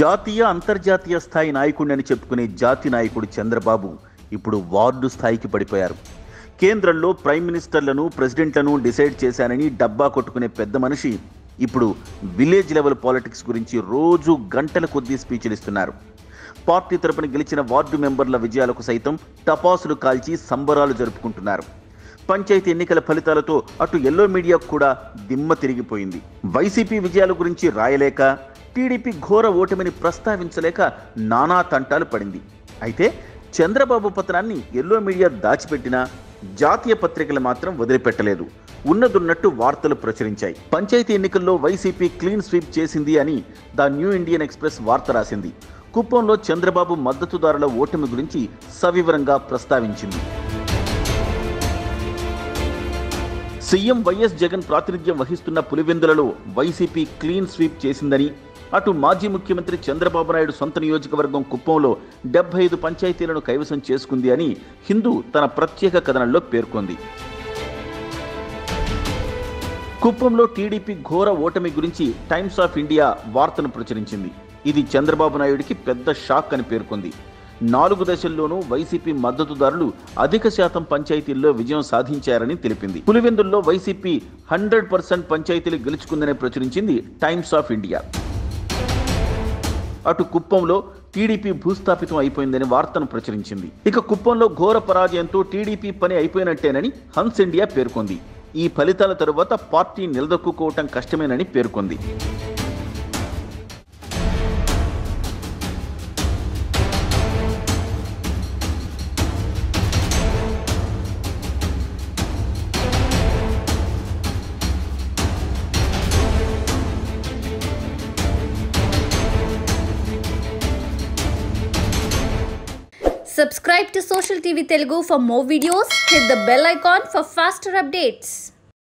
జాతీయ అంతర్జాతీయ స్థాయి నాయకుడిని చెప్పుకునే జాతి నాయకుడు చంద్రబాబు ఇప్పుడు వార్డు స్థాయికి పడిపోయారు కేంద్రంలో ప్రైమ్ మినిస్టర్లను ప్రెసిడెంట్లను డిసైడ్ చేశానని డబ్బా కొట్టుకునే పెద్ద మనిషి ఇప్పుడు విలేజ్ లెవెల్ పాలిటిక్స్ గురించి రోజు గంటల కొద్దీ స్పీచ్లు ఇస్తున్నారు పార్టీ తరపున గెలిచిన వార్డు మెంబర్ల విజయాలకు సైతం టపాసులు కాల్చి సంబరాలు జరుపుకుంటున్నారు పంచాయతీ ఎన్నికల ఫలితాలతో అటు ఎల్లో మీడియాకు కూడా దిమ్మ తిరిగిపోయింది వైసీపీ విజయాల గురించి రాయలేక టీడీపీ ఘోర ఓటమిని ప్రస్తావించలేక నానా తంటాలు పడింది అయితే చంద్రబాబు పత్రాన్ని ఎల్లో మీడియా దాచిపెట్టినా జాతీయ పత్రికలు మాత్రం వదిలిపెట్టలేదు ఉన్నదున్నట్టు వార్తలు ప్రచురించాయి పంచాయతీ ఎన్నికల్లో వైసీపీ క్లీన్ స్వీప్ చేసింది అని ద న్యూ ఇండియన్ ఎక్స్ప్రెస్ వార్త రాసింది కుప్పంలో చంద్రబాబు మద్దతుదారుల ఓటమి గురించి సవివరంగా ప్రస్తావించింది సీఎం వైఎస్ జగన్ ప్రాతినిధ్యం వహిస్తున్న పులివెందులలో వైసీపీ క్లీన్ స్వీప్ చేసిందని అటు మాజీ ముఖ్యమంత్రి చంద్రబాబు నాయుడు సొంత నియోజకవర్గం కుప్పంలో డెబ్బై ఐదు పంచాయతీలను కైవసం చేసుకుంది అని హిందూ తన ప్రత్యేక కథనంలో పేర్కొంది కుప్పంలో టీడీపీ ఘోర ఓటమి గురించి టైమ్స్ ఆఫ్ ఇండియా వార్తను ప్రచురించింది ఇది చంద్రబాబు నాయుడికి పెద్ద షాక్ అని పేర్కొంది నాలుగు దశల్లోనూ వైసీపీ మద్దతుదారులు అధిక శాతం పంచాయతీల్లో విజయం సాధించారని తెలిపింది పులివెందుల్లో వైసీపీ హండ్రెడ్ పర్సెంట్ పంచాయతీలు గెలుచుకుందని ప్రచురించింది టైమ్స్ ఆఫ్ ఇండియా అటు కుప్పంలో టీడీపీ భూస్థాపితం అయిపోయిందని వార్తను ప్రచురించింది ఇక కుప్పంలో ఘోర పరాజయంతో టీడీపీ పని అయిపోయినట్టేనని హన్స్ ఇండియా పేర్కొంది ఈ ఫలితాల తరువాత పార్టీ నిలదొక్కుకోవటం కష్టమేనని పేర్కొంది Subscribe to Social TV Telugu for more videos. Hit the bell icon for faster updates.